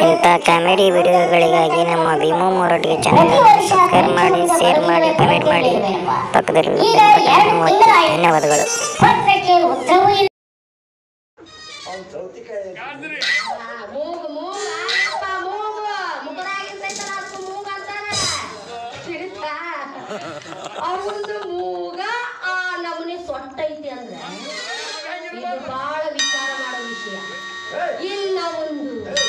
ಇಂಥ ಕಾಮಿಡಿ ವಿಡಿಯೋಗಳಿಗಾಗಿ ನಮ್ಮ ಭೀಮೋ ಮೊರಟಿಗೆ ಚಾನಲ್ ಸಬ್ಸ್ಕ್ರೈಬ್ ಮಾಡಿ ಶೇರ್ ಮಾಡಿ ಕಮೆಂಟ್ ಮಾಡಿ ಪಕ್ಕದಲ್ಲಿ ಬೆಲ್ ಬಟನ್ ಒತ್ತಿ ಧನ್ಯವಾದಗಳು ಪತ್ರಕ್ಕೆ ಉತ್ತರವೂ ಇಲ್ಲ ಅವ್ನು ಸೌತಿಕಾಯಿ ಮೂಗು ಮೂಗ ಅಪ್ಪ ಮೂಗು ಮುಖದಾಗಿರ್ತೈತಲ್ಲ ಅದಕ್ಕೆ ಮೂಗ ಅಂತಾರ ತಿಳಿತಾ ಅವನದು ಮೂಗ ಆ ನಮೂನೆ ಸೊಟ್ಟೈತಿ ಅಂದ್ರೆ ಇದು ಬಹಳ ವಿಚಾರ ಮಾಡೋ ವಿಷಯ ಇನ್ನ ಒಂದು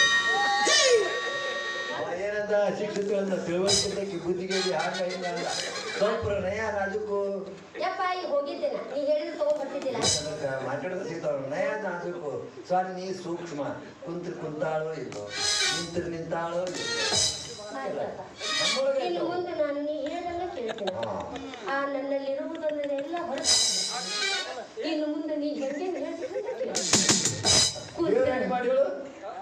ಅವ ಏನಂದ ಶಿಕ್ಷಿತ ಅಂದ ತಿಳುವಳಿಕೆ ಬುದ್ಧಿಗೆ ಹಾಗ ಇಲ್ಲ ಅಂದ ಸ್ವಲ್ಪ ನಯ ನಾಜುಕು ಯಪ್ಪ ಈಗ ಹೋಗಿದ್ದೇನೆ ನೀ ಹೇಳಿದ್ರೆ ತಗೊಂಡ್ಬರ್ತಿದ್ದಿಲ್ಲ ಅದಕ್ಕೆ ಮಾತಾಡೋದು ಸಿಗ್ತಾವ ನಯ ನಾಜುಕು ಸ್ವಾಮಿ ನೀ ಸೂಕ್ಷ್ಮ ಕುಂತ್ರ ಕುಂತಾಳೋ ಇಲ್ಲೋ ನಿಂತ್ರ ನಿಂತಾಳೋ ಇಲ್ಲೋ ನಮ್ಮೊಳಗೆ ಇನ್ನು ಇರ್ತಾವ. ಮುಂದೆ ನಾನು ನೀ ಹೇಳ್ದಂಗ ಕೇಳ್ತೇನೆ ಹಾ. ಆ ನನ್ನಲ್ಲಿರುವುದನ್ನೆಲ್ಲ ಹೊರಗೆ ಇನ್ನು ಮುಂದೆ ನೀ ಹೆಂಗೆ ಹೇಳ್ತೀನಿ ದೇವ್ರಾಣಿ ಮಾಡಿ ಹೇಳು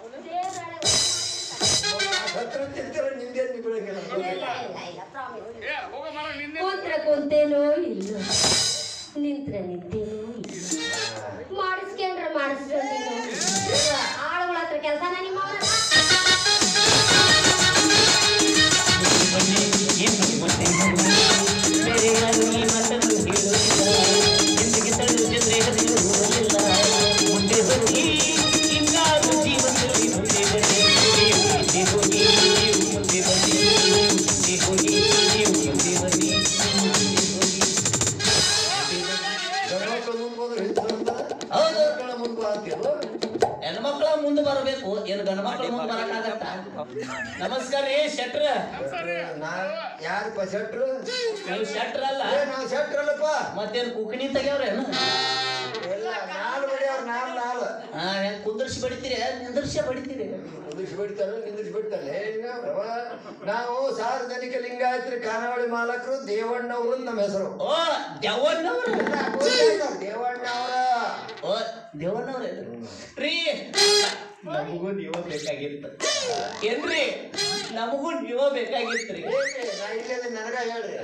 ಹತ್ರ ತಿಂತೀರ ನಿಂದೇನು ಬಿಡಂಗಿಲ್ಲ ಕೂತ್ರ ಕುಂತೇನೋ ಇಲ್ಲ ನಿಂತ್ರ ನಿಂತೇನೋ ಇಲ್ಲ ಮಾಡಿಸ್ಕೊಂಡ್ರೆ ಮಾಡಿಸ್ಕೊಂಡೇನೋ ಆಳುಗಳ ಹತ್ರ ಕೆಲಸನ ನಿಮ್ಮ ಗಂಡ್ಮಕ್ಳು ಮುಂದೆ ಹೋದ್ರೆ ಹೆಚ್ಚು ಅಂತ ಹೌದು. ಮಕ್ಕಳ ಮುಂದೆ ಅಂತೀರು ಹೆಣ್ಮಕ್ಳ ಮುಂದೆ ಬರಬೇಕು ಏನು ಗಂಡ್ಮಕ್ಳ ಮುಂದೆ ಬರಕ್ಕಾಗತ್ತ ನಮಸ್ಕಾರ ರೀ ಶೆಟ್ರ ನಾ ಯಾರಪ್ಪ ಶೆಟ್ರು ನೀವು ಶೆಟ್ರ ಅಲ್ಲ ಏ ನಾವು ಶೆಟ್ರಲ್ಲಪ್ಪ ಮತ್ತೇನು ಕುಕಣಿ ತೆಗ್ಯವ್ರೇನು ಎಲ್ಲ ನಾಲ್ ಬಡಿಯವ್ರ ನಾಲ್ ನಾಲ್ ಹಾ ಹೆಂಗ್ ಕುಂದರ್ಸಿ ಬಡಿತೀರಿ ನಿಂದರ್ಸಿ ಬಡಿತೀರಿ ನಿಂದಿಸಿ ಬಿಡ್ತಾರೆ ನಿಂದಿಸಿ ಬಿಡ್ತಾರೆ ನಾವು ಸಾರ್ವಜನಿಕ ಲಿಂಗಾಯತ್ರಿ ಖಾನಾವಳಿ ಮಾಲಕರು ದೇವಣ್ಣವರು ನಮ್ಮ ಹೆಸರು ಓ ದೇವಣ್ಣವ್ರ ದೇವಣ್ಣವರ ಓ ದೇವಣ್ಣವ್ರ ರೀ ನಮಗೂ ನೀವ ಬೇಕಾಗಿತ್ತು ಏನ್ರಿ ನಮಗೂ ನೀವ ಬೇಕಾಗಿತ್ರಿ ನಾ ಇಲ್ಲೇ ನನಗ ಹೇಳ್ರಿ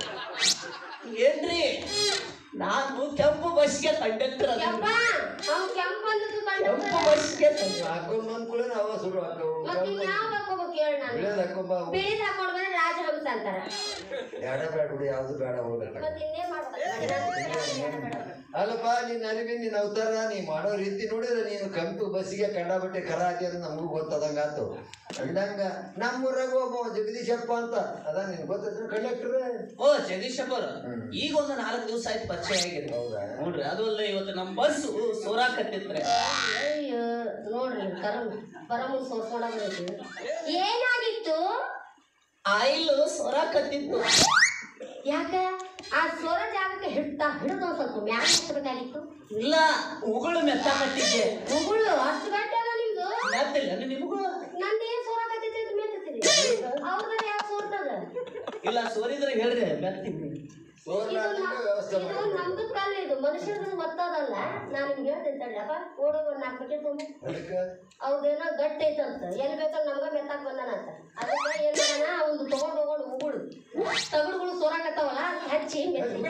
ಏನ್ರಿ ನಾನು ಕೆಂಪು ಬಸ್ಗೆ ಕಂಡಕ್ಟರ್ ಕೆಂಪ ಅವ್ನು ಕೆಂಪ ಅಂದದ್ದು ಕೆಂಪು ಕಂಡು ಬಸ್ಗೆ ಹಾಕೊಂಡ್ ಬಂದ್ಕೂಳೆ ನಾವು ಶುರು ಮತ್ತೆ ಇನ್ಯಾವ ಹಾಕೋಬೇಕು ಹೇಳಿ ನಾನು ಬಿಳಿಯೋದ್ ಹಾಕೊಂಬ ಬಿಳಿದ್ ಹಾಕೊಂಡು ಬಂದ್ರೆ ರಾಜಹಂಸ ಅಂತಾರ ಬೇಡ ಬೇಡ ಬಿಡಿ ಯಾವ್ದು ಬೇಡ ಹೋಗಲ್ಲ ಮತ್ತೆ ಇನ್ನೇನ್ ಮಾಡ್ಬೇಕು ಅಲ್ಲಪ್ಪ ನಿನ್ನ ಅರಿವಿ ನಿನ್ನ ಅವತಾರ ನೀ ಮಾಡೋ ರೀತಿ ನೋಡಿದ್ರೆ ನೀನು ಕಂಪು ಬಸ್ಸಿಗೆ ಕಂಡಾಬಟ್ಟೆ ಕರ ಹಾಕಿ ಅದು ನಮಗೂ ಗೊತ್ತದಂಗ ಆತು ಅಂದಂಗ ನಮ್ಮೂರಾಗ ಒಬ್ಬ ಜಗದೀಶಪ್ಪ ಅಂತ ಅದ ನಿನ್ ಗೊತ್ತ ಕಂಡಕ್ಟರ್ ಓ ಜಗದೀಶಪ್ಪ ಅವ್ರು ಈಗ ಒಂದು ನಾಲ್ಕು ದಿವಸ ಆಯ್ತು ಪರಿಚಯ ಆಗಿದೆ ಹೌದಾ ನೋಡ್ರಿ ಅದು ಅಲ್ಲ ಇವತ್ತು ನಮ್ಮ ಬಸ್ ಸೋರಾಕತ್ತಿದ್ರೆ ಅಯ್ಯೋ ನೋಡ್ರಿ ಕರಮ್ ಪರಮ ಸೋಸ್ಕೊಂಡಾಗೈತಿ ಏನಾಗಿತ್ತು ಆಯಿಲ್ ಸೋರಾಕತ್ತಿತ್ತು ಯಾಕ ಆ ಸೊರ ಜಾಗಕ್ಕೆ ಹಿಡ್ತಾ ಹಿಡಿದು ಒಂದ್ ಸ್ವಲ್ಪ ಮ್ಯಾಲ ಹಚ್ಚಬೇಕಾಗಿತ್ತು ಇಲ್ಲ ಉಗುಳು ಮೆತ್ತಾಕತ್ತಿದ್ದೆ ಮುಗುಳು ಅಷ್ಟು ಗಂಟೆ ಅದ ನಿಮ್ದು ಮೆತ್ತಿಲ್ಲ ನಿಮಗೂ ನಂದೇನ್ ಸೋರಾಕತ್ತೈತಿ ಅಂತ ಮೇತತ್ತೀರಿ ಅವ್ರದ್ದು ಯಾಕೆ ಸೋರ್ತದ ಇಲ್ಲ ಸೋರಿದ್ರೆ ಹೇಳ್ರಿ ಮೆತ್ತೀನಿ ಸೋರ್ಲಾರ್ದಂಗ ವ್ಯವಸ್ಥೆ ಇದು ಮಾಡಿ ನಮ್ದು ಕಲ್ಲ ಇದು ಮನುಷ್ಯರದು ಒತ್ತದಲ್ಲ ನಾನು ನಿಮ್ಗೆ ಹೇಳ್ತೇನೆ ತಡ್ರಪ್ಪ ಓಡೋ ಒಂದು ನಾಲ್ಕು ಬಕೆಟ್ ತುಂಬ ಅದಕ್ಕೆ ಅವ್ರದ್ದೇನೋ ಗಟ್ಟಿ ಐತಂತ ಎಲ್ಲಿ ಬೇಕಂದ್ರೆ ನಮ್ಗ ಮೆತ್ತಾಕ್ ಬಂದಾನಂತ ಅದಕ್ಕೆ ಏನ್ ಮಾಡೋಣ ಅವ್ನು ತಗೊಂಡ್ ಹೋಗೋಣ ಉಗುಳು ತಗಡುಗಳು ಸೋರಾಕತ್ತಾವಲ್ಲ ಅದ್ಕೆ ಹಚ್ಚಿ ಮೆತ್ತಿ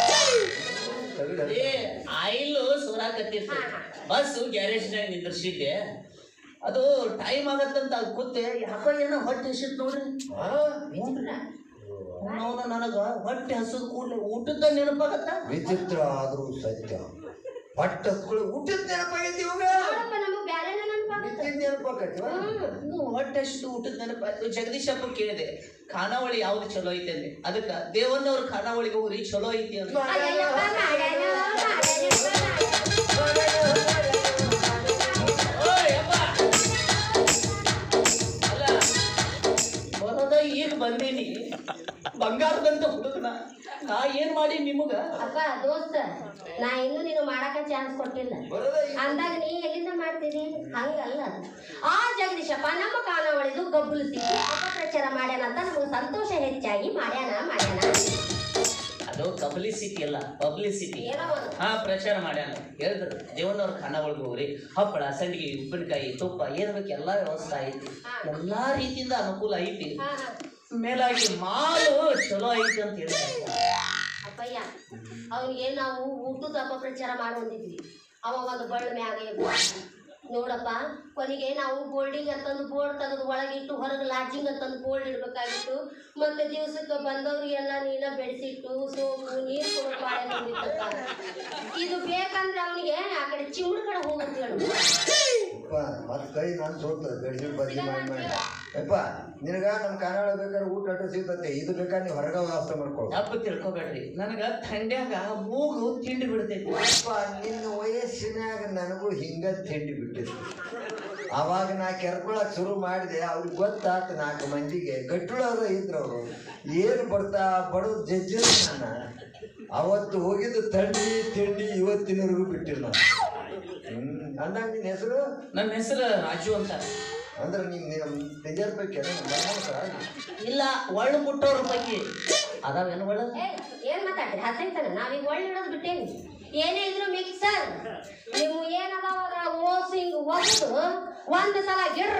ತಗಡ ಏ ಆಯಿಲ್ ಸೋರಾಕತ್ತಿತ್ತು ಬಸ್ ಗ್ಯಾರೇಜ್ನಾಗ ನಿಂದ್ರಿಸಿದ್ದೆ ಅದು ಟೈಮ್ ಆಗತ್ತಂತ ಅದ್ ಕೂತೆ ಯಾಕೋ ಏನೋ ಹೊಟ್ಟೆ ಹಸಿತ್ ನೋಡ್ರಿ ಹಾ ಅವನು ನನಗ ಹೊಟ್ಟೆ ಹಸದ್ ಕೂಡಲೇ ಊಟದ ನೆನಪಾಗತ್ತ ವಿಚಿತ್ರ ಆದ್ರೂ ಸತ್ಯ ಪಟ್ಟ ಹತ್ಕೊಳ್ಳಿ ಊಟದ ನೆನಪಾಗೈತಿ ಇವಾಗ ನೋಡಪ್ಪ ನಮಗ್ ಬ್ಯಾರೆನ ನೆನಪಾಗತ್ತ ವಿದ್ಯುತ್ ನೆನಪಾಕೈತಿ ಇನ್ನು ಹೊಟ್ಟೆ ಅಷ್ಟು ಊಟದ ನೆನಪಾಯ್ತು ಜಗದೀಶಪ್ಪ ಕೇಳಿದೆ ಖಾನಾವಳಿ ಯಾವ್ದು ಚಲೋ ಐತೆ ಅಂದೆ ಅದಕ್ಕ ದೇವಣ್ಣವ್ರ ಖಾನಾವಳಿಗೆ ಹೋಗ್ರಿ ಚಲೋ ಐತಿ ಅಂತ ಅಯ್ಯಯ್ಯಪ್ಪ, ಮಾಡ್ಯಾನ, ಮಾಡ್ಯಾನ. ಓಯ್ ಅಪ್ಪ! ಅಲ್ಲ, ಬರೋದ ಈಗ ಬಂದೀನಿ ಬಂಗಾರದಂತ ಹುಡುಗನ ನಾ ಏನ್ ಮಾಡಿ ನಿಮಗ ಅಪ್ಪ ದೋಸ್ತ ನಾ ಇನ್ನೂ ನೀನು ಮಾಡಾಕ ಚಾನ್ಸ್ ಕೊಟ್ಟಿಲ್ಲ ಬರೋದ ಈ- ಅಂದಾಗ ನೀ ಎಲ್ಲಿಂದ ಮಾಡ್ತೀರಿ ಹಂಗಲ್ಲ ಆ ಜಗದೀಶಪ್ಪ ನಮ್ಮ ಖಾನಾವಳಿದು ಗಬ್ಬುಲಿಸಿ ಅಪಪ್ರಚಾರ ಮಾಡ್ಯಾನ ಅಂತ ನಮಗೆ ಸಂತೋಷ ಹೆಚ್ಚಾಗಿ ಮಾಡ್ಯಾನ ಮಾಡ್ಯಾನ ಅದು ಪಬ್ಲಿಸಿಟಿ ಅಲ್ಲ ಪಬ್ಲಿಸಿಟಿ ಏನೋ ಒಂದು ಹಾ ಪ್ರಚಾರ ಮಾಡ್ಯಾನ ಹೇಳಿದ್ರು ದೇವನವ್ರ ಖಾನಾವಳಿಗೆ ಹೋಗ್ರಿ ಹಪ್ಪಳ ಸಂಡಿಗೆ ಉಪ್ಪಿನಕಾಯಿ ತುಪ್ಪ ಏನ್ ಬೇಕು ಎಲ್ಲಾ ವ್ಯವಸ್ಥೆ ಐತಿ ಎಲ್ಲಾ ರೀತಿಯಿಂದ ಅನುಕೂಲ ಐತಿ ಹಾ ಹಾ ಮೇಲಾಗಿ ಮಾಲು ಚಲೋ ಐತಿ ಅಂತ ಹೇಳ್ತಾರೆ ಅಪ್ಪಯ್ಯ ಅವ್ನಿಗೆ ನಾವು ಊಟದ ಅಪಪ್ರಚಾರ ಮಾಡಿ ಹೊಂದಿದ್ವಿ ಅವ ಒಂದು ಬಳ್ಳ ಮ್ಯಾಗ ಎದ್ದು ನೋಡಪ್ಪ ಕೊನೆಗೆ ನಾವು ಬೋರ್ಡಿಂಗ್ ಅಂತಂದು ಬೋರ್ಡ್ ತೆಗೆದು ಒಳಗಿಟ್ಟು ಹೊರಗೆ ಲಾಡ್ಜಿಂಗ್ ಅಂತಂದು ಬೋರ್ಡ್ ಇಡ್ಬೇಕಾಗಿತ್ತು ಮತ್ತೆ ದಿವಸಕ್ಕೆ ಬಂದವ್ರಿಗೆಲ್ಲ ನೀನ ಬೆಳೆಸಿಟ್ಟು ಸೋಪು ನೀರು ಕೊಡೋ ಬಾಳೆ ಬಂದಿತ್ತಪ್ಪ ಇದು ಬೇಕಂದ್ರೆ ಅವನಿಗೆ ಆ ಕಡೆ ಚಿಮ್ರ ಕಡೆ ಹೋಗಂತ ಹೇಳು ಮತ್ತೆ ಕೈ ನಾನು ಸೋತ ಬೆಡ್ಶೀಟ್ ಬದಲಿ ಮಾಡಿ ಮಾಡಿ ಯಪ್ಪ ನಿನಗ ನಮ್ಮ ಕನ್ನಡ ಬೇಕಾದ್ರೆ ಊಟ ಅಡ್ಡ ಸಿಗ್ತತೆ ಇದು ಬೇಕಾದ್ರೆ ನೀವು ಹೊರಗೆ ವ್ಯವಸ್ಥೆ ಮಾಡ್ಕೊ ತಪ್ಪು ತಿಳ್ಕೊಬೇಡ್ರಿ ನನಗ ಥಂಡ್ಯಾಗ ಮೂಗು ತಿಂಡಿ ಬಿಡ್ತೈತಿ ಯಪ್ಪ ನಿನ್ನ ವಯಸ್ಸಿನಾಗ ನನಗೂ ಹಿಂಗ ತಿಂಡಿ ಬಿಟ್ಟಿತ್ತು ಅವಾಗ ನಾ ಕೆರ್ಕೊಳಕ್ ಶುರು ಮಾಡಿದೆ ಅವ್ರಿಗೆ ಗೊತ್ತಾತು ನಾಲ್ಕು ಮಂದಿಗೆ ಗಟ್ಟುಳವ್ರು ಇದ್ರು ಅವರು ಏನು ಬರ್ತಾ ಬಡವ್ ಜಜ್ಜಿ ನಾನು ಅವತ್ತು ಹೋಗಿದ್ದು ತಂಡಿ ತಿಂಡಿ ಇವತ್ತಿನವರೆಗೂ ಬಿಟ್ಟಿಲ್ಲ ನಾನು ಹ್ಮ್ ಅಂದಾಗ ನಿನ್ನ ಹೆಸರು ನನ್ನ ಹೆಸರು ರಾಜು ಅಂತ ಅಂದ್ರೆ ನೀನು ನಿಜ ಪೈಕಿ ಇಲ್ಲ ಒಳ್ಳು ಮುಟ್ಟೋರ್ ಬಗ್ಗೆ ಅದಾವೇನು ಒಳ್ಳು ಏ, ಏನ್ ಮಾತಾಡ್ತೀರಿ ಹಸೈತನ ನಾವೀಗ ಒಳ್ಳೆ ಇಡೋದು ಬಿಟ್ಟೇನಿ ಏನೇ ಇದ್ರು ಮಿಕ್ಸರ್ ನೀವು ಏನದಾವ ಅದ್ರ ಓಸಿಂಗ್ ಒತ್ತು ಒಂದು ಸಲ ಗಿರ್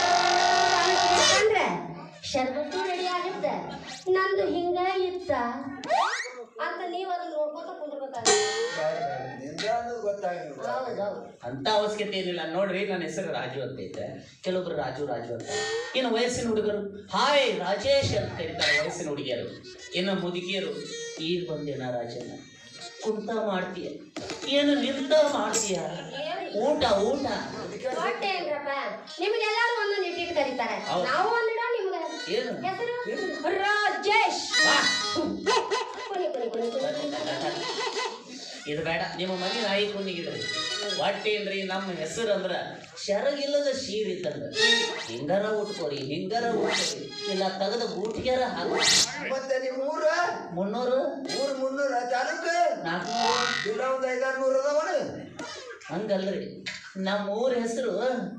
ಅಂದ್ರೆ ಶರ್ಬತ್ತು ರೆಡಿ ಆಗುತ್ತೆ ನಂದು ಹಿಂಗ ಇತ್ತ ಅಂತ ನೀವು ಅದನ್ನ ನೋಡ್ಕೊತ ಕುಂದ್ರಬೇಕಾಗುತ್ತೆ ನಿಂದ ಅನ್ನೋದು ಗೊತ್ತಾಗಿಲ್ಲ ಹೌದೌದು ಅಂತ ಅವಶ್ಯಕತೆ ಏನಿಲ್ಲ ನೋಡ್ರಿ ನನ್ನ ಹೆಸರು ರಾಜು ಅಂತ ಐತೆ ಕೆಲವೊಬ್ರು ರಾಜು ರಾಜು ಅಂತ ಇನ್ನು ವಯಸ್ಸಿನ ಹುಡುಗರು ಹಾಯ್ ರಾಜೇಶ್ ಅಂತ ಕರೀತಾರೆ ವಯಸ್ಸಿನ ಹುಡುಗಿಯರು ಇನ್ನು ಮುದುಕಿಯರು ಈಗ ಬಂದೇನ ರಾಜನ ಕುಂತ ಮಾಡ್ತೀಯ ಏನು ನಿಂತ ಮಾಡ್ತೀಯ ಊಟ ಊಟ ಹೊಟ್ಟೆ ಏನ್ರಪ್ಪ ನಿಮ್ಗೆಲ್ಲರೂ ಒಂದೊಂದು ಇಟ್ಟಿಟ್ಟು ಕರೀತಾರೆ ಹೌದು. ನಾವು ಒಂದಿಡ ನಿಮ್ಗೆ ಏನು ಹೆಸರು ರಾಜೇಶ್ ಬಾ. ಕುನಿ ಕುನಿ ಕುನಿ ಕುನಿ ಇದು ಬೇಡ ನಿಮ್ಮ ಮನೆ ನಾಯಿ ಕುನಿಗಿದ್ರಿ ಒಟ್ಟೇನ್ರಿ ನಮ್ಮ ಹೆಸರು ಅಂದ್ರ ಶರಗಿಲ್ಲದ ಶೀರ್ ಇದ್ದಂಗ ಹಿಂಗಾರ ಉಟ್ಕೋರಿ ಹಿಂಗಾರ ಉಟ್ಕೋರಿ ಇಲ್ಲ ತೆಗೆದ ಗೂಟಿಗಾರ ಹಾಕಿ ಮತ್ತೆ ನಿಮ್ಮ ಊರ ಮುನ್ನೂರು ಊರ್ ಮುನ್ನೂರ ತಾಲೂಕು ನಾಲ್ಕುನೂರು ಇಲ್ಲ ಒಂದು ಐದಾರು ನೂರು ಅದಾವಣ ಹಂಗಲ್ರಿ ನಮ್ಮ ಊರ ಹೆಸರು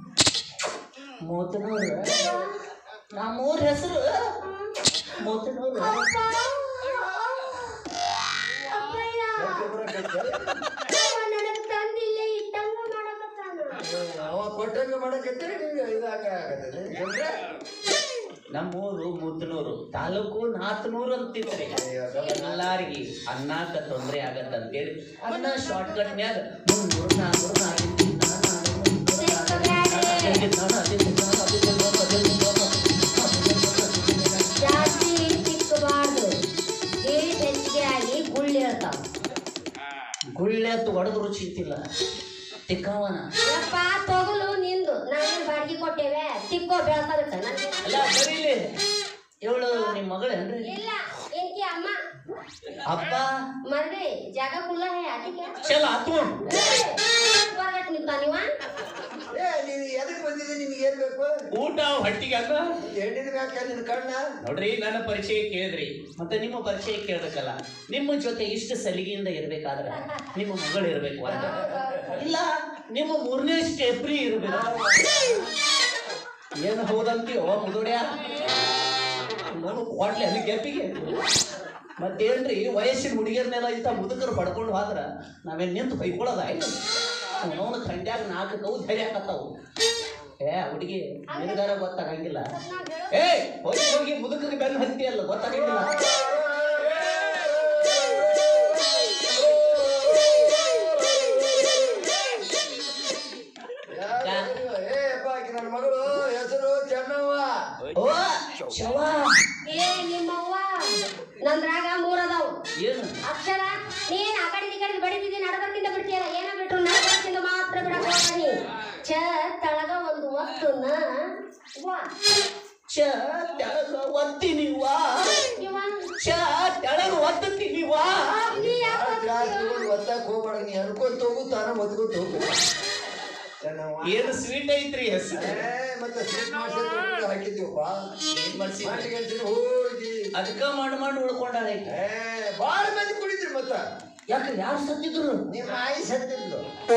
ಮೂತನೂರು ನಮ್ಮ ಊರ ಹೆಸರು ಮೂತನೂರು ಅಪ್ಪಯ್ಯ ನನಗೆ ತಂದಿಲ್ಲ ಇಟ್ಟಂಗ ಮಾಡಕತ್ತಾನ ಅವ ಕೊಟ್ಟಂಗ ಮಾಡಕತ್ತೆ ನಿಂಗೆ ಇದಾಗ ಆಗತ್ತೆ ನಮ್ಮೂರು ಮುದ್ನೂರು ತಾಲೂಕು ನಾಲ್ಕುನೂರು ಅಂತಿದ್ರಿ ಎಲ್ಲಾರಿಗೆ ಅನ್ನಕ್ಕ ತೊಂದರೆ ಆಗತ್ತ ಅಂತೇಳಿ ಅನ್ನ ಶಾರ್ಟ್ ಕಟ್ನ್ಯಾಗ ಮುನ್ನೂರು ನಾನ್ನೂರು ನಾಲ್ಕು ಜಾಸ್ತಿ ತಿಕ್ಕಬಾರ್ದು ಏಟ್ ಹೆಚ್ಚಿಗೆ ಆಗಿ ಗುಳ್ಳಿ ಹೇಳ್ತಾವ ಗುಳ್ಳೆ ಒಡೆದು ರುಚಿ ಇತ್ತಿಲ್ಲ ತಿಕ್ಕವನ ಯಪ್ಪ ತೊಗಲು ನಿಂದು ನಾವೇನು ಬಾಡಿಗೆ ಕೊಟ್ಟೇವೆ ತಿಕ್ಕೋ ಬೆಳ್ಸೋದಕ್ಕೆ ನನಗೆ ಅಲ್ಲ ಬರೀಲಿ ಇವಳು ನಿಮ್ಮ ಮಗಳೇನ್ರಿ ಇಲ್ಲ ಏನಕ್ಕೆ ಅಮ್ಮ ಅಪ್ಪ ಮರ್ದೆ ಜಾಗ ಕುಲ್ಲ ಹೇ ಅದಕ್ಕೆ ಚಲ ಆತು ಹೊರಗಟ್ಟು ನಿಂತ ನೀವ ಏ ನೀನು ಎದಕ್ಕೆ ಬಂದಿದೆ ನಿನಗೆ ಏನ್ ಬೇಕು ಊಟ ಹೊಟ್ಟಿಗೆ ಅನ್ನ ಹೆಣ್ಣಿನ ಮ್ಯಾಕ ನಿನ್ನ ಕಣ್ಣ ನೋಡ್ರಿ ನನ್ನ ಪರಿಚಯ ಕೇಳಿದ್ರಿ ಮತ್ತೆ ನಿಮ್ಮ ಪರಿಚಯ ಕೇಳಬೇಕಲ್ಲ ನಿಮ್ಮ ಜೊತೆ ಇಷ್ಟು ಸಲಿಗೆಯಿಂದ ಇರ್ಬೇಕಾದ್ರೆ ನಿಮ್ಮ ಮಗಳು ಇರ್ಬೇಕು ಅಂತ ಇಲ್ಲ ನಿಮ್ಮ ಮೂರನೇ ಸ್ಟೆಪ್ರಿ ಇರ್ಬೇಕು ಏನು ಹೌದಂತೀವೋ ಮುದುಡ್ಯ ನೋಡು ಕ್ವಾಟ್ಲಿ ಅಲ್ಲಿ ಗೆಪ್ಪಿಗೆ ಮತ್ತೇನ್ರಿ ವಯಸ್ಸಿನ ಹುಡುಗಿಯರ್ನೆಲ್ಲ ಇಂಥ ಮುದುಕರು ಪಡ್ಕೊಂಡು ಹೋದ್ರ ನಾವೇನ್ ನಿಂತು ಬೈಕೊಳ್ಳೋದ ಅವನವನ ಖಂಡ್ಯಾಗ ನಾಲ್ಕು ಕವು ಧೈರ್ಯ ಹಾಕತ್ತಾವು ಏ ಹುಡುಗಿ ನಿನಗಾರ ಗೊತ್ತಾಗಂಗಿಲ್ಲ ಏ ಹೋಗಿ ಹೋಗಿ ಮುದುಕರಿಗೆ ಬೆನ್ನು ಹತ್ತಿಯಲ್ಲ ಗೊತ್ತಾಗಂಗಿಲ್ಲ ಯಾರು? ಏ ಅಪ್ಪ ಆಕಿ ನನ್ನ ಮಗಳು ಹೆಸರು ಚೆನ್ನವ್ವ ಓ ಶವ ಏ ನಿಮ್ಮವ್ವ ನಂದ್ರಾಗ ಮೂರದಾವು ಏನು ಅಕ್ಷರ ನೀನ್ ಆ ಕಡೆ ಈ ಕಡೆ ಬಡಿದಿದ್ದಿ ನಡಬರ್ಕಿಂದ ಬಿಡ್ತೀಯಲ್ಲ ಏನ ಬಿಟ್ರು ನಡಬರ್ಕಿಂದ ಮಾತ್ರ ಬಿಡಕ್ ಹೋಗ್ತಾನಿ ಚ ತಳಗ ಒಂದು ಒತ್ತು ನ ವಾ ಚ ತೆಳಗ ಒತ್ತೀನಿ ವಾ ಇವ ಚ ತೆಳಗ ಒತ್ತೀನಿ ವಾ ನೀ ಯಾಕ್ ಜಾಸ್ತಿ ತಗೊಂಡು ಒತ್ತಕ್ಕೆ ಹೋಗ್ಬೇಡ ನೀ ಅನ್ಕೊಂತ ಹೋಗು ತಾನ ಒತ್ಕೊಂತ ಹೋಗ್ಬೇಕು ಚೆನ್ನವ್ವ ಏನು ಸ್ವೀಟ್ ಐತ್ರಿ ಹೆಸರು ಏ ಮತ್ತೆ ಸ್ವೀಟ್ ಮಾಡಿಸಿ ತಗೊಂಡು ಹಾಕಿದ್ದೀವಪ್ಪ ಏನ್ ಮಾಡ್ಸಿ ಮಾಡಿ ಗೆಲ್ಸಿನ ಹೋಗಿ ಅದಕ್ಕ ಮಾಡಿ ಮಾಡಿ ಉಳ್ಕೊಂಡಾರ ಏ ಭಾಳ ಮಂದಿ ಕುಡಿದ್ರಿ ಮತ್ತ ಯಾಕೆ ಯಾರು ಸತ್ತಿದ್ರು ನಿಮ್ಮ ಆಯಿ ಸತ್ತಿದ್ಲು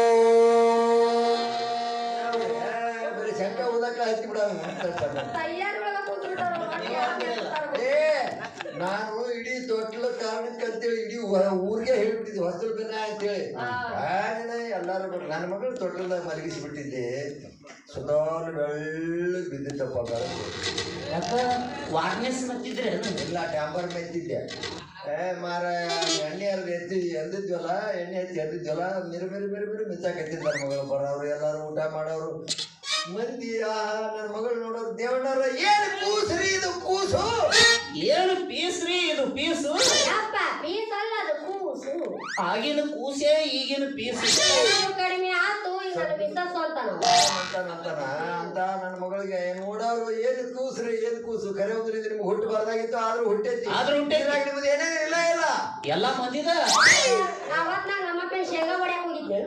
ಏ, ಬರೀ ಶಂಕ ಉದಕ್ಕ ಹತ್ತಿ ಬಿಡ ತಯ್ಯಾರೊಳಗ ಕೂತ್ಬಿಟ್ಟಾರ ಹೊಟ್ಟೆ ಹಾಕ್ಬಿಡ್ತಾರ. ಏ ನಾನು ಇಡೀ ತೊಟ್ಲ ಕಾರಣಕ್ಕೆ ಅಂತೇಳಿ ಇಡೀ ವ- ಊರಿಗೆ ಹೇಳ್ಬಿಟ್ಟಿದ್ದೆ ಹೊಸಲು ಬೆನ್ನ ಅಂತೇಳಿ ಕಾರಣ ಎಲ್ಲಾರು ಬಿಟ್ಟು ನನ್ನ ಮಗಳು ತೊಟ್ಲದಾಗ ಮಲಗಿಸಿ ಬಿಟ್ಟಿದ್ದೆ ಸುಧಾಲು ಬೆಳ್ಳಗೆ ಬಿದ್ದಿತ್ತಪ್ಪ ಬೆಳಕು ಯಾಕ ವಾರ್ನೆಸ್ ಮತ್ತಿದ್ರೆ ಎಲ್ಲ ಟ್ಯಾಂಬರ್ ಮೆತ್ತಿದ್ದೆ ಏ ಮಾರ ಎಣ್ಣೆ ಅರ್ಧ ಎತ್ತಿ ಎಲ್ದಿದ್ವಲ್ಲ ಎಣ್ಣೆ ಎತ್ತಿ ಎದ್ದಿದ್ವಲ್ಲ ಮಿರು ಮಿರು ಮಿರು ಮಿರು ಮಿಚ್ಚಾಕತ್ತಿದ್ ನನ್ನ ಮಗಳು ಬರೋರು ಎಲ್ಲಾರು ಊಟ ಮಾಡೋರು ಮಂದಿ ಆಹಾ ನನ್ನ ಮಗಳು ನೋಡೋರು ದೇವಣ್ಣರ ಏನು ಕೂಸ್ರಿ ಇದು ಕೂಸು ಏನು ಪೀಸ್ ರೀ ಇದು ಪೀಸು ಯಪ್ಪ ಪೀಸ್ ಅಲ್ಲ ಅದು ಕೂಸು ಆಗಿನ ಕೂಸೆ ಈಗಿನ ಪೀಸ್ ಏನಾದ್ರು ಕಡಿಮೆ ಆತು ಈಗ ನನ್ನ ಮಿಸ್ಸಸ್ ಅಂತ ನಾವು ಅಂತಾನಂತಾನ ಅಂತ ನನ್ನ ಮಗಳಿಗೆ ನೋಡೋರು ಏನು ಕೂಸ್ರಿ ಏನು ಕೂಸು ಕರೆ ಹೋದ್ರಿ ನಿಮ್ಗೆ ಹುಟ್ಟಬಾರ್ದಾಗಿತ್ತು ಆದ್ರೂ ಹುಟ್ಟೈತಿ ಆದ್ರೂ ಹುಟ್ಟೈತಿ. ಇದ್ರಾಗ ನಿಮ್ದು ಏನೇನು ಇಲ್ಲ ಇಲ್ಲ ಎಲ್ಲ ಮಂದಿದ ಅವತ್ ನಾ ನಮ್ಮಪ್ಪನ ಶೇಂಗಾ ಹೊಡ್ಯಾಕ ಹೋಗಿದ್ದೆ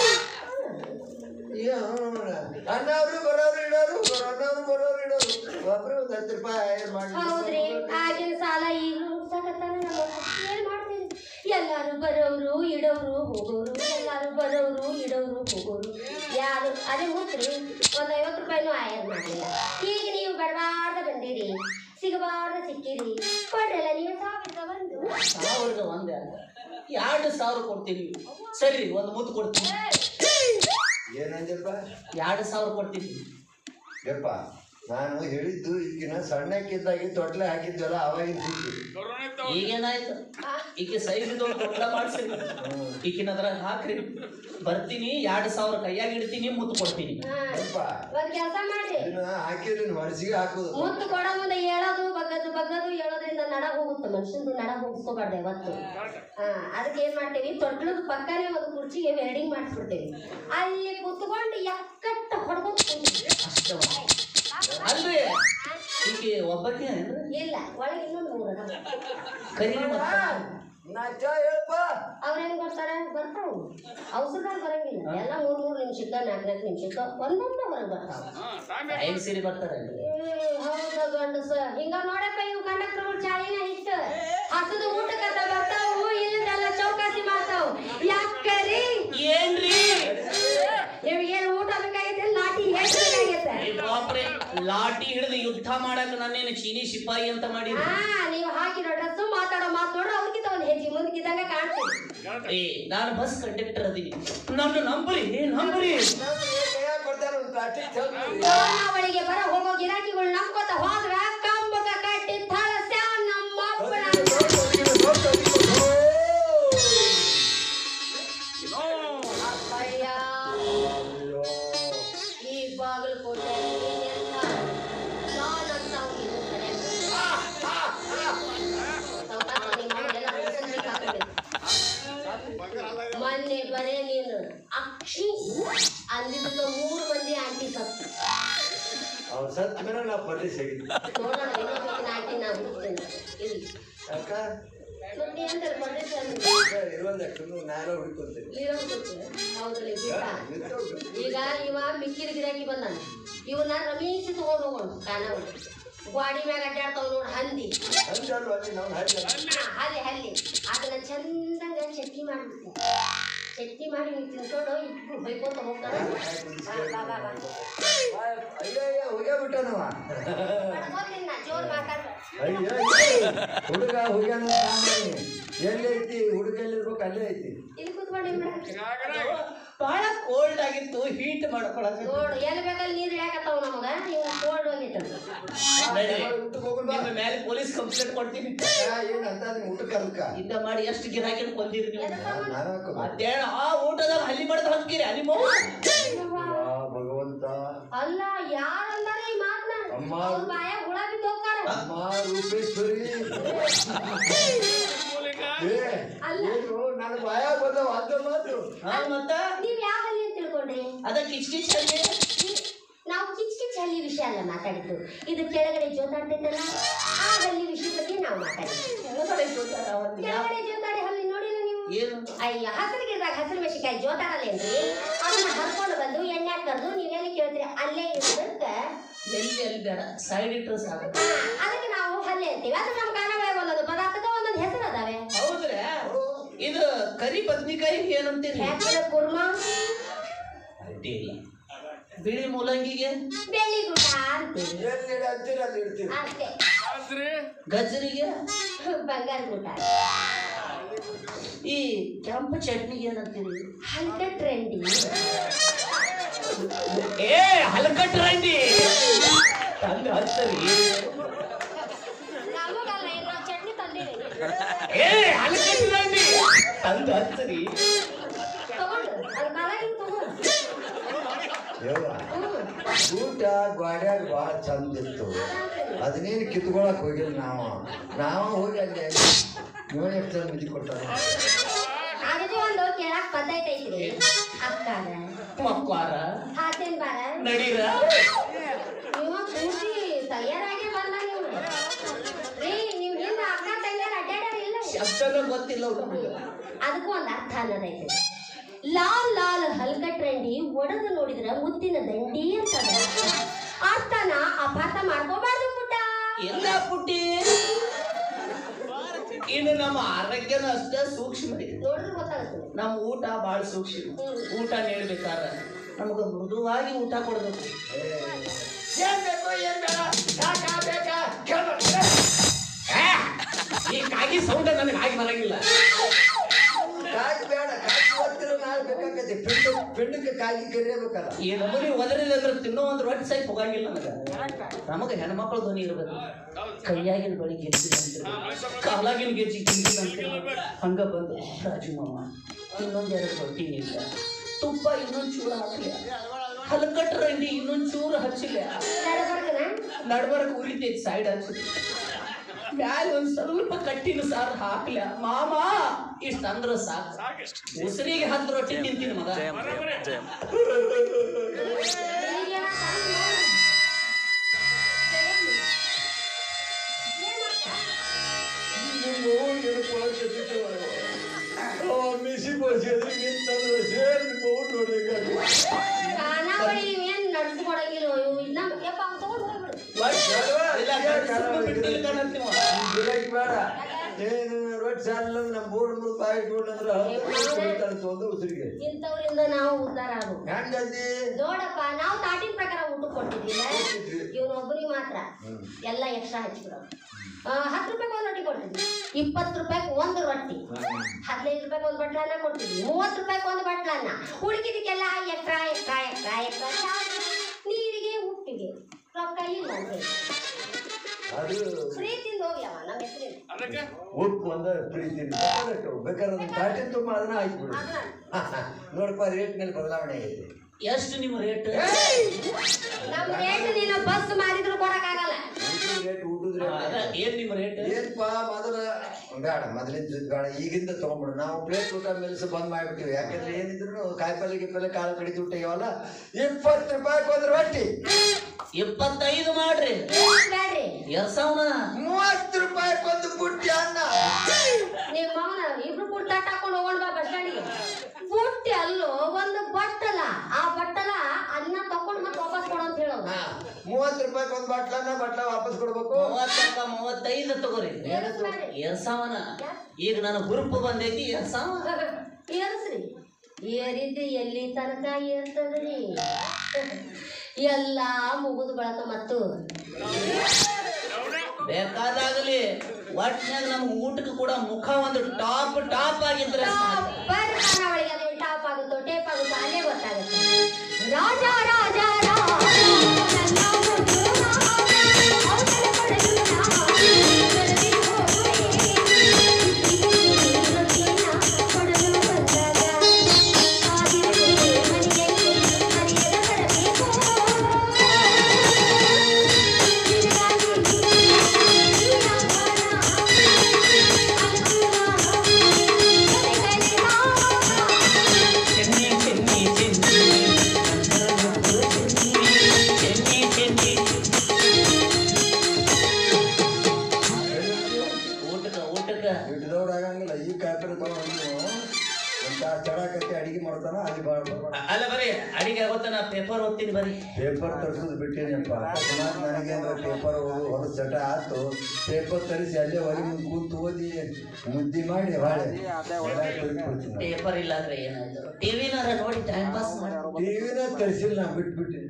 ಅಣ್ಣವ್ರು ಬರೋರು ಇಡೋರು ಅಣ್ಣವ್ರು ಬರೋರು ಇಡೋರು ಒಬ್ರು ಒಂದ್ ಹತ್ತು ರೂಪಾಯಿ ಮಾಡಿ ಹೌದ್ರಿ ಆಗಿನ ಸಾಲ ಈಗಲೂ ಹುಡ್ಸಾಕತ್ತಾನ ನಮ್ಮ ಏನ್ ಮಾಡ್ತೀರಿ ಎಲ್ಲಾರು ಬರೋರು ಇಡೋರು ಹೋಗೋರು ಎಲ್ಲಾರು ಬರೋರು ಇಡೋರು ಹೋಗೋರು ಯಾರು ಅದೇ ಹೋಗ್ರಿ ಒಂದ್ ಐವತ್ತು ರೂಪಾಯಿನೂ ಆಯರ್ ಮಾಡಲಿಲ್ಲ ಈಗ ನೀವು ಬಡಬಾರ್ದ ಬಂದಿರಿ ಸಿಗಬಾರ್ದ ಸಿಕ್ಕಿರಿ ಕೊಡ್ರಲ್ಲ ನೀವು ಸಾವಿರದ ಒಂದು ಸಾವಿರದ ಒಂದೇ ಎರಡು ಸಾವಿರ ಕೊಡ್ತೀನಿ ಸರಿ ಒಂದು ಮುತ್ತು ಕೊಡ್ತೀನಿ ಏನಂದಪ್ಪ ಎರಡು ಸಾವಿರ ಕೊಡ್ತೀನಿ ಯಪ್ಪ ನಾನು ಹೇಳಿದ್ದು ಈಗಿನ ಸಣ್ಣಕ್ಕಿದ್ದಾಗಿ ತೊಟ್ಲೆ ಹಾಕಿದ್ವಲ್ಲ ಅವಾಗಿನ ಸುದ್ದಿ ಈಗೇನಾಯ್ತು ಈಕೆ ಸೈಜ್ ಕೊಟ್ಟ ಮಾಡ್ಸಿ ಈಕಿನ ಅದ್ರಾಗ ಹಾಕ್ರಿ ಬರ್ತೀನಿ ಎರಡು ಸಾವಿರ ಕೈಯಾಗ ಇಡ್ತೀನಿ ಮುತ್ತು ಕೊಡ್ತೀನಿ ಹಾ ಯಪ್ಪ ಒಂದ್ ಕೆಲಸ ಮಾಡ್ರಿ ಇದನ್ನ ಹಾಕಿದ್ರೆ ಹೊರಸಿಗೆ ಹಾಕುದು ಮುತ್ತು ಕೊಡೋ ಮುಂದೆ ಹೇಳೋದು ಬಗ್ಗದು ಬಗ್ಗದು ಹೇಳೋದ್ರಿಂದ ನಡ ಹೋಗುತ್ತೆ ಮನುಷ್ಯಂದು ನಡ ಹೋಗಿಸ್ಕೋಬಾರ್ದು ಯಾವತ್ತು ಹಾ ಅದಕ್ಕೆ ಏನ್ ಮಾಡ್ತೀವಿ ತೊಟ್ಲದ ಪಕ್ಕನೇ ಒಂದು ಕುರ್ಚಿಗೆ ವೆಲ್ಡಿಂಗ್ ಮಾಡಿಸ್ಬಿಡ್ತೀವಿ ಅಲ್ಲಿ ಕುತ್ಕೊಂಡು ಎಕ್ಕಟ್ಟ ಹೊಡ್ಕೊಂಡು ಕೂತಿದ್ವಿ. ಅಷ್ಟವ ಅಲ್ರಿ ಈಕೆ ಒಬ್ಬಕ್ಕೆ ಏನ್ರಿ ಇಲ್ಲ ಒಳಗೆ ಇನ್ನೊಂದು ಮೂರು ಅದಾವ. ಕರೀರಿ ಮತ್ತೆ ನಾಚ ಹೇಳಪ್ಪ ಅವ್ರ ಹೆಂಗ್ ಬರ್ತಾರ ಬರ್ತಾವ ಔಷಧಾಗ ಬರಂಗಿಲ್ಲ ಎಲ್ಲ ಮೂರ್ ಮೂರ್ ನಿಮಿಷಕ್ಕ ನಾಲ್ಕು ನಾಲ್ಕು ನಿಮಿಷಕ್ಕ ಒಂದೊಂದ ಹೊರಗೆ ಬರ್ತಾವ ಐದು ಸೀರೆ ಬರ್ತಾರೆ ಏ, ಹೌದಾ ಗಂಡಸ ಹಿಂಗ ನೋಡಪ್ಪ ಇವು ಕಂಡಕ್ಟರ್ಗಳು ಚಾಳಿನ ಇಟ್ಟು ಹಸದ ಊಟಕ್ಕಂತ ಬರ್ತಾವು ಇಲ್ಲದೆಲ್ಲ ಚೌಕಾಸಿ ಮಾಡ್ತಾವು ಯಾಕರಿ ಏನ್ರಿ ನಿಮ್ಗೇನು ಊಟ ಬೇಕಾಗೈತೆ ಲಾಠಿ ಹೇಳ್ಬೇಕಾಗೈತೆ ಏ ಬಾಪ್ರೆ ಲಾಠಿ ಹಿಡಿದು ಯುದ್ಧ ಮಾಡಕ್ ನನ್ನೇನು ಚೀನಿ ಸಿಪಾಯಿ ಅಂತ ಮಾಡಿದ್ರಿ ಹಾ ನೀವು ಹಾಕಿರೋ ಡ್ರೆಸ್ ಮಾತಾಡೋ ಮಾತು ನೋಡ್ರೆ ಅವ್ರಿಗಿಂತ ಒಂದು ಹೆಜ್ಜೆ ಮುಂದಕ್ಕಿದ್ದಂಗ ಕಾಣ್ತೀವಿ ಏ ನಾನು ಬಸ್ ಕಂಡಕ್ಟರ್ ಅದೀನಿ ನನ್ನ ನಂಬ್ರಿ ನಂಬ್ರಿ ಕೈಯಾಗ ಕೊಡ್ತಾರೆ ಒಂದು ಪ್ಲಾಸ್ಟಿಕ್ ಅವಳಿಗೆ ಬರ ಹೋಗೋ ಗಿರಾಕಿಗಳು ನಂಬ್ಕೊತ ಹೋದ್ರ ಕಂಬಕ ಕಟ್ಟಿ ಥಳಸ ನಮ್ಮ ಅಪ್ಪನ ಅಯ್ಯ ಈ ಬಾಗಲಕೋಟೆ ನಾನಂತ ಅವ್ನಿಗೆ ಮೊನ್ನೆ ಬರೇ ನೀನು ಅಕ್ಷಿ ಅಂದಿದ್ದ ಮೂರು ಮಂದಿ ಆಂಟಿ ಸತ್ತು ಅವ್ರು ಸತ್ ಮೇಲೆ ನಾ ಪೊಲೀಸ್ ಆಗಿದ್ದೆ ನೋಡೋಣ ಇನ್ನೊಬ್ಬಕಿನ ಆಂಟಿ ನಾ ಹುಡುಕ್ತೇನೆ ಇಲ್ಲಿ ಯಾಕ ಮತ್ತೆ ಎಂತ ಪೊಲೀಸ್ ಇರುವಂತ ಯಾಕಂದ್ರೆ ನಾನು ಹುಡುಕೊಂತೀನಿ ಹೌದ್ರಿ ಗೀತಾ ಈಗ ಇವ ಮಿಕ್ಕಿದ ಗಿರಾಕಿ ಬಂದಾನ ಇವನ್ನ ರಮೇಶ್ ತಗೊಂಡ್ ಹೋಗೋಣ ಕಾಣವ ಗ್ವಾಡಿ ಮ್ಯಾಗ ಅಡ್ಡಾಡ್ತಾವ ನೋಡ್ ಹಂದಿ ಅಂಚಲ್ವ ಅಲ್ಲಿ ನಾವು ಹಾಗೆ ಹಾ, ಹಲ್ಲಿ ಹಲ್ಲಿ ಅದನ್ನ ಚಂದಂಗ ಚಟ್ನಿ ಮಾಡ್ಬಿಡ್ತೀನಿ ಚಟ್ನಿ ಮಾಡಿ ನೀವು ತಿನ್ಕೊಂಡು ಇಬ್ರು ಬೈಕೋತ ಹೋಗ್ತಾರ ಹಾ, ಬಾ, ಬಾ, ಬಾ. ಅಯ್ಯೋ ಅಯ್ಯೋ ಹೋಗ್ಯಾಬಿಟ್ಟನವ ಬಡ್ಕೋತೀನಿ ನಾ, ಜೋರ್ ಮಾತಾಡ್ಬೇಡ. ಅಯ್ಯೋ ಹುಡುಗ ಹೋಗ್ಯಾನ ಎಲ್ಲಿ ಐತಿ ಹುಡುಗ ಎಲ್ಲಿರ್ಬೇಕು ಅಲ್ಲೇ ಐತಿ ಇಲ್ಲಿ ಕೂತ್ಕೊಂಡು ಏನ್ ಮಾಡಕತ್ತಿ? ಬಹಳ ಕೋಲ್ಡ್ ಆಗಿತ್ತು ಹೀಟ್ ಮಾಡ್ಕೊಳಕ ನೋಡು ಎಲ್ಲಿ ಬೇಕಲ್ಲಿ ನೀರು ಇಳ್ಯಾಕತ್ತಾವ ನಮಗ ಇವ್ ಕೋಲ್ಡ್ ಹೋಗಿತ್ತು ಊಟಕ್ಕೆ ಹೋಗುಣ ನಿಮ್ಮ ಮೇಲೆ ಪೊಲೀಸ್ ಕಂಪ್ಲೇಂಟ್ ಕೊಡ್ತೀನಿ ಏನು ಅಂತ ನಿಮ್ ಊಟಕ್ಕೆ ಅದಕ್ಕ ಇಂದ ಮಾಡಿ ಎಷ್ಟು ಗಿರಾಕಿನ ಕೊಂದಿರಿ ನೀವು ನಾನು ಹಾಕೋದು. ಮತ್ತೇನ ಆ ಊಟದಾಗ ಹಲ್ಲಿ ಮಾಡ್ದ ಹಾಕಿರಿ ಅಲ್ಲಿ ಮೌ ಯಾ ಭಗವಂತ ಅಲ್ಲ ಯಾರಂದಾರ ಈ ಮಾತನ್ನ ಅಮ್ಮ. ಅವ್ರ ಬಾಯಾಗ ಹುಳ ಬಿದ್ದು ಹೋಗ್ತಾರ ಅಮ್ಮ ರೂಪೇಶ್ವರಿ ಏ, ಅಲ್ಲ. ಏನು ನನ್ನ ಬಾಯಾಗ ಬಂದವ ಅಂತ ಮಾತು ಹಾ ಮತ್ತ ನೀವ್ ಯಾವ ಹಲ್ಲಿ ಅಂತ ತಿಳ್ಕೊಂಡ್ರಿ ಅದ ಕಿಚ್ ಕಿಚ್ ಅಲ್ಲಿ ಈ- ನಾವು ಕಿಚ್ ಕಿಚ್ ಹಲ್ಲಿ ವಿಷಯ ಅಲ್ಲ ಮಾತಾಡಿದ್ದು ಇದು ಕೆಳಗಡೆ ಜೋತಾಡ್ತೈತಲ್ಲ ಆ ಹಲ್ಲಿ ವಿಷಯ ಬಗ್ಗೆ ನಾವು ಮಾತಾಡಿದ್ವಿ ಕೆಳಗಡೆ ಕೂತಾರ ಅವತ್ತು ಯಾವ- ಕೆಳಗಡೆ ಜೋತಾಡಿ ಹಲ್ಲಿ ನೋಡಿಲ್ಲ ನೀವು ಏನು ಅಯ್ಯ ಹಸಿರು ಗಿಡದಾಗ ಹಸಿರು ಮೆಣಸಿನ್ಕಾಯಿ ಜೋತಾಡಲ್ಲೇನ್ರಿ ಅದನ್ನ ಹರ್ಕೊಂಡು ಬಂದು ಎಣ್ಣೆ ಕರೆದು ನೀವೆಲ್ಲಿ ಕೇಳ್ತೀರಿ ಅಲ್ಲೇ ಇರೋದಕ್ಕೆ ಎಲ್ಲಿ ಎಲ್ಲಿ ಬೇಡ ಸೈಡ್ ಇಟ್ರೆ ಸಾಕು ಹಾ, ಅದಕ್ಕೆ ನಾವು ಹಲ್ಲೆ ಅಂತೀವಿ ಅದು ನಮ್ಮ ಕನ್ನಡ ಒಂದೊಂದು ಪದಾರ್ಥದ ಒಂದೊಂದು ಹೆಸರು ಅದಾವೆ ಹೌದ್ರೆ ಇದು ಕರಿ ಬದ್ನಿಕಾಯಿ ಏನಂತೀರಿ ಹೆಸರು ಕುರ್ಮಾ ಅಡ್ಡಿ ಇಲ್ಲ ಬಿಳಿ ಮೂಲಂಗಿಗೆ ಬೆಳ್ಳಿ ಗುಡ್ಡ ಅಂತೀವಿ ಎಲ್ಲಿ ಅಂತೀರ ಅಲ್ಲಿ ಇಡ್ತೀವಿ ಅಷ್ಟೇ ಗಜ್ರಿಗೆ ಬಂಗಾರ ಗುಡ್ಡ ಈ ಕೆಂಪು ಚಟ್ನಿಗೆ ಏನಂತೀರಿ ಹಲ್ಕ ಟ್ರೆಂಡಿ ಏ ಹಲಕಟ್ ರಂಡಿ ತಂದು ಹತ್ತರಿ ನಮಗಲ್ಲ ಇನ್ನು ಚಟ್ನಿ ತಂದಿರಿ ಏ ಅಲ್ಕಟ್ಟಿದಂಡಿ ತಂದು ಹಚ್ಚರಿ ತಗೊಂಡು ಅದು ಕಾಲಾಗಿ ತಗೊಂಡು ಯವ್ವ ಊಟ ಗಾಡ್ಯಾಗ ಭಾಳ ಚಂದ ಇತ್ತು ಅದನ್ನೇನು ಕಿತ್ಕೊಳಕ್ ಹೋಗಿಲ್ಲ ನಾವು ನಾವು ಹೋಗಿ ಅಲ್ಲಿ ನೀವು ಎಷ್ಟು ಚಂದ ಮಿತಿ ಕೊಟ್ಟಾರ ಅದಕ್ಕೆ ಒಂದು ಕೇಳಕ್ ಪದ್ಧತಿ ಐತ್ರಿ ಅಕ್ಕಾರ ಮಕ್ವಾರ ಹಾತೇನ್ ಬಾರ ನಡೀರ ನೀವು ಪೂರ್ತಿ ತಯಾರಾಗಿ ಬಂದ ನೀವು ರೀ ನೀವು ಹಿಂದ ಅಕ್ಕ ತಂಗಿಯರ್ ಅಡ್ಡಾಡ್ಯಾರ ಇಲ್ಲ ಶಬ್ದನ ಗೊತ್ತಿಲ್ಲ ನಮಗೆ ಅದಕ್ಕೂ ಒಂದು ಅರ್ಥ ಅನ್ನೋದೈತೆ ಲಾಲ್ ಲಾಲ್ ಹಲ್ಕಟ್ರಂಡಿ ಒಡೆದು ನೋಡಿದ್ರ ಮುತ್ತಿನ ದಂಡಿ ಅಂತ ಅರ್ಥನ ಅಪಾರ್ಥ ಮಾಡ್ಕೋಬಾರ್ದು ಪುಟ್ಟ ಎಲ್ಲ ಪುಟ್ಟಿ ಇನ್ನು ನಮ್ಮ ಆರೋಗ್ಯನ ಅಷ್ಟೇ ಸೂಕ್ಷ್ಮ ಇದೆ ನೋಡಿದ್ರೆ ಗೊತ್ತಾಗುತ್ತೆ ನಮ್ಮ ಊಟ ಭಾಳ ಸೂಕ್ಷ್ಮ ಊಟ ನೀಡ್ಬೇಕಾರ ನಮಗೆ ಮೃದುವಾಗಿ ಊಟ ಕೊಡ್ಬೇಕು ಏನ್ ಬೇಕು ಏನ್ ಬೇಡ ಯಾಕ ಬೇಕಾ ಕೇಳ್ಬೇಕು. ಏ, ಈ ಕಾಗಿ ಸೌಂಡ್ ನನಗೆ ಆಗಿ ಬರಂಗಿಲ್ಲ ಕಾಯಿ ಬೇಡ ಕಾಯಿ ಇವತ್ತಿನ ನಾಳೆ ಬೇಕಾಗತ್ತೆ ಪಿಂಡ ಪಿಂಡಕ್ಕೆ ಕಾಯಿ ಕರಿಯಬೇಕಲ್ಲ ಈ ನಮೂನಿ ಒದರಿಲ್ಲ ಅಂದ್ರೆ ತಿನ್ನೋ ಒಂದು ರೊಟ್ಟಿ ಸೈ ಹೋಗಂಗಿಲ್ಲ ನನಗೆ ನಮಗೆ ಹೆಣ್ಮಕ್ಳು ಧ್ವನಿ ಇರ್ಬೇಕು ಕೈಯಾಗಿನ ಬಳಿ ಗೆಜ್ಜಿ ಅಂತಿರ್ಬೇಕು ಕಾಲಾಗಿನ ಗೆಜ್ಜಿ ಗಿಂಜಿ ಅಂತಿರ್ಬೇಕು ಹಂಗ ಬಂದು ರಾಜು ಮಾಮ ಇನ್ನೊಂದ್ ಎರಡು ರೊಟ್ಟಿ ಇಲ್ಲ ತುಪ್ಪ ಇನ್ನೊಂದ್ ಚೂರು ಹಾಕಲಿ ಹಲಕಟ್ಟ ರಂಡಿ ಇನ್ನೊಂದ್ ಚೂರು ಹಚ್ಚಿಲ್ಲ ನಡಬರ್ಕನ ನಡ್ಬರ್ಕ್ ಉರಿತೈತಿ ಸೈಡ್ ಹಚ್ಚಿ ಮ್ಯಾಲ ಒಂದ್ ಸ್ವಲ್ಪ ಕಟ್ಟಿನ ಸಾರು ಹಾಕ್ಲ ಮಾಮ ಇಷ್ಟ ಅಂದ್ರ ಸಾಕು ಉಸಿರಿಗೆ ಹತ್ತು ರೊಟ್ಟಿ ತಿಂತೀನಿ ಮಗ ಮಿಸಿ ಬೋಸಿದ್ರೆ ನಿಂತಂದ್ರೆ ಸೇರಿ ನಿಮ್ಮ ಊಟ ನೋಡ್ಬೇಕಾಗಿ ಖಾನಾವಳಿ ಏನ್ ನಡ್ಸ್ಕೊಡಂಗಿಲ್ಲ ಇವು ಇನ್ನ ಯಪ್ಪ ಅವ್ನ್ ತಗೊಂಡ್ ಹೋಗ್ಬಿಡು ಇಲ್ಲ, ಸುಮ್ನೆ ಬಿಟ್ಟಿಲ್ಲ ಕಾಣತ್ತೀವ. ಗಿರಾಕಿ ಬೇಡ ಏನು ರೊಟ್ಟಿ ಸಾಲಿಲ್ಲ ನಮ್ಮ ಬೋರ್ಡ್ ಮುಂದೆ ಬಾಯಿ ಇಟ್ಕೊಂಡ್ರೆ ಕುಡಿತಾರೆ ತೊಂದು ಉಸಿರಿಗೆ ಇಂಥವ್ರಿಂದ ನಾವು ಉದ್ಧಾರ ಆಗ್ಬೇಕು ಹೆಂಗಂದಿ ನೋಡಪ್ಪ ನಾವು ತಾಟಿನ ಪ್ರಕಾರ ಊಟ ಕೊಡ್ತಿದ್ದಿಲ್ಲ ಇವ್ರೊಬ್ಬರಿಗೆ ಮಾತ್ರ ಎಲ್ಲ ಎಕ್ಸ್ಟ್ರಾ ಹಚ್ಬಿಡೋ ಹತ್ತು ರೂಪಾಯಿ ಒಂದು ರೊಟ್ಟಿ ಕೊಡ್ತಿದ್ವಿ ಇಪ್ಪತ್ತು ರೂಪಾಯಿಗೆ ಒಂದು ರೊಟ್ಟಿ ಹದಿನೈದು ರೂಪಾಯಿಗೆ ಒಂದು ಬಟ್ಲನ್ನ ಕೊಡ್ತಿದ್ವಿ ಮೂವತ್ತು ರೂಪಾಯಿಗೆ ಒಂದು ಬಟ್ಲನ್ನ ಉಳಿದಿದ್ದಕ್ಕೆಲ್ಲ extra extra extra extra charge ನೀರಿಗೆ ಉಪ್ಪಿಗೆ ರೊಕ್ಕ ಇಲ್ಲ ಅಂತ ಹೇಳಿ ಅದು ಪ್ರೀತಿಯಿಂದ ಹೋಗ್ಲವ ನಮ್ಮ ಹೆಸರಿಲ್ಲ ಉಪ್ಪು ಒಂದ ಪ್ರೀತಿ ಬೇಕಾದ್ರೆ ಒಂದು ತಾಟಿನ ತುಂಬ ಅದನ್ನ ಹಾಕ್ಬಿಡು ನೋಡಪ್ಪ ರೇಟ್ನಲ್ಲಿ ಬದಲಾವಣೆ ಆಗೈತೆ ಎಷ್ಟು ನಿಮ್ಮ ರೇಟ್ ನಮ್ಮ ರೇಟ್ ನೀನು ಬಸ್ ಮಾರಿದ್ರು ಕೊಡಕ್ಕಾಗಲ್ಲ ಊಟದ ರೇಟ್ ಊಟದ ರೇಟ್ ಏನ್ ನಿಮ್ಮ ರೇಟ್ ಏನಪ್ಪ ಮೊದಲ ಬೇಡ ಮೊದಲಿನ ಜೊತೆ ಬೇಡ ಈಗಿಂದ ತಗೊಂಡ್ಬಿಡು ನಾವು ಪ್ಲೇಟ್ ಊಟ ಮೆಲ್ಸ ಬಂದ್ ಮಾಡ್ಬಿಟ್ಟಿವಿ ಯಾಕಂದ್ರೆ ಏನಿದ್ರು ಕಾಯಿಪಲ್ಲೆ ಗಿಪ್ಪಲ್ಲೆ ಕಾಳು ಕಡಿದು ಊಟವಲ್ಲ ಇಪ್ಪತ್ತು ರೂಪಾಯಿ ಒಂದು ರೊಟ್ಟಿ ಇಪ್ಪತ್ತೈದು ಮಾಡ್ರಿ ಬ್ಯಾಡ್ರಿ ಎರ್ಸವನ ಮೂವತ್ತು ರೂಪಾಯಿ ಒಂದು ಬುಟ್ಟಿ ಅನ್ನ ನಿಮ್ಮ ಮಾವನ ಇಬ್ರು ಕೂಡ ತಟ್ಟ ಹಾಕೊಂಡು ಹೋಗೋಣ ಬಾ ಬಸ್ ಸ್ಟ್ಯಾಂಡಿಗೆ ಬುಟ್ಟಿ ಅಲ್ಲೋ ಒಂದು ಬಟ್ಟಲ ಆ ಬಟ್ಟಲ ಅನ್ನ ತಕೊಂಡು ಮತ್ತೆ ವಾಪಸ್ ಕೊಡು ಅಂತ ಹೇಳೋದು ಹಾ, ಮೂವತ್ತು ರೂಪಾಯಿ ಒಂದು ಬಟ್ಲನ್ನ ಬಟ್ಲ ವಾಪಸ್ ಕೊಡ್ಬೇಕು ಮೂವತ್ತಕ್ಕ ಮೂವತ್ತೈದು ತಗೋರಿ ಏರಿಸ್ಬೇಡ್ರಿ. ಎರ್ಸವನ ಈಗ ನನ್ನ ಗುರುಪು ಬಂದೈತಿ ಎರ್ಸವ ಏರಿಸ್ರಿ ಏರಿದ್ದು ಎಲ್ಲಿ ತನಕ ಏರ್ತದ್ರಿ ಎಲ್ಲ ಮುಗಿದು ಬಳಕ ಮತ್ತು ಬೇಕಾದಾಗಲಿ ಒಟ್ನಾಗ ನಮ್ಗೆ ಊಟಕ್ಕೆ ಕೂಡ ಮುಖ ಒಂದು ಟಾಪ್ ಟಾಪ್ ಆಗಿದ್ರೆ ಸಾಕು. ಬರ್ರಿ ಖಾನಾವಳಿಗೆ ಅದು ಟಾಪ್ ಆಗುತ್ತೋ ಟೇಪ್ ಆಗುತ್ತೋ ಅಲ್ಲೇ ಗೊತ್ತಾಗುತ್ತೆ ರಾಜ ರಾಜ ರಾಜ ನನ್ನ ಮುದ್ದು ರಾಮ, ಔಷಧ ಕೊಡಲು ರಾಮ, ಜಲ್ದಿ ಹೋಗುವೆ. ರೊಟ್ಟಿನ ಕೊಡಲು ಬಂದಾಗ, ಕಾದಿರುವೆ ಮನೆಯಲ್ಲಿ ಹರಿಯದ ಬರಬೇಕು. ಚೆನ್ನಿ ಚೆನ್ನಿ ಚೆನ್ನಿ ಚೆನ್ನಿ ಚೆನ್ನಿ ಊಟಕ್ಕ ಊಟಕ್ಕ ಹಿಡಿದವ್ರು ಆಗಂಗಿಲ್ಲ ಈ ಕಾಯಿಪಲ್ಲೆ ತಗೊಂಡು ನೀವು ಅಂತ ಚಡಾಕತ್ತಿ ಅಡಿಗೆ ಮಾಡ್ತಾನ ಅಲ್ಲಿ ಭಾಳ ಅಲ್ಲ ಬರೀ ಅಡಿಗೆ ಆಗುತ್ತೆ ನಾ ಪೇಪರ್ ಓದ್ತೀನಿ ಬರೀ ಪೇಪರ್ ತರಿಸೋದು ಬಿಟ್ಟೇನಪ್ಪ ಅಕಸ್ಮಾತ್ ನನಗೇನಾರ ಪೇಪರ್ ಓದು ಹೊರ ಚಟ ಆತು ಪೇಪರ್ ತರಿಸಿ ಅಲ್ಲೇ ಹೊರಗೆ ಮುಂದೆ ಕೂತು ಓದಿ ಮುದ್ದಿ ಮಾಡಿ ಹೊಳೆ ಪೇಪರ್ ಇಲ್ಲ ಅಂದ್ರೆ ಏನಾಯ್ತು ಟಿವಿನಾರ ನೋಡಿ ಟೈಮ್ ಪಾಸ್ ಮಾಡಿ ಟಿವಿನ ತರಿಸಿಲ್ಲ ನಾ ಬಿಟ್ಬಿಟ್ಟಿನಿ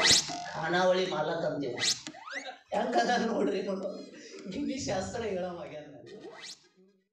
ಖಾನಾವಳಿ ಮಾಲಕ್ ಅಂತೀವಿ ಹೆಂಗದ ನೋಡ್ರಿ ನೋಡು ಗಿನ್ನಿ ಶಾಸ್ತ್ರ ಹೇಳೋವಾಗ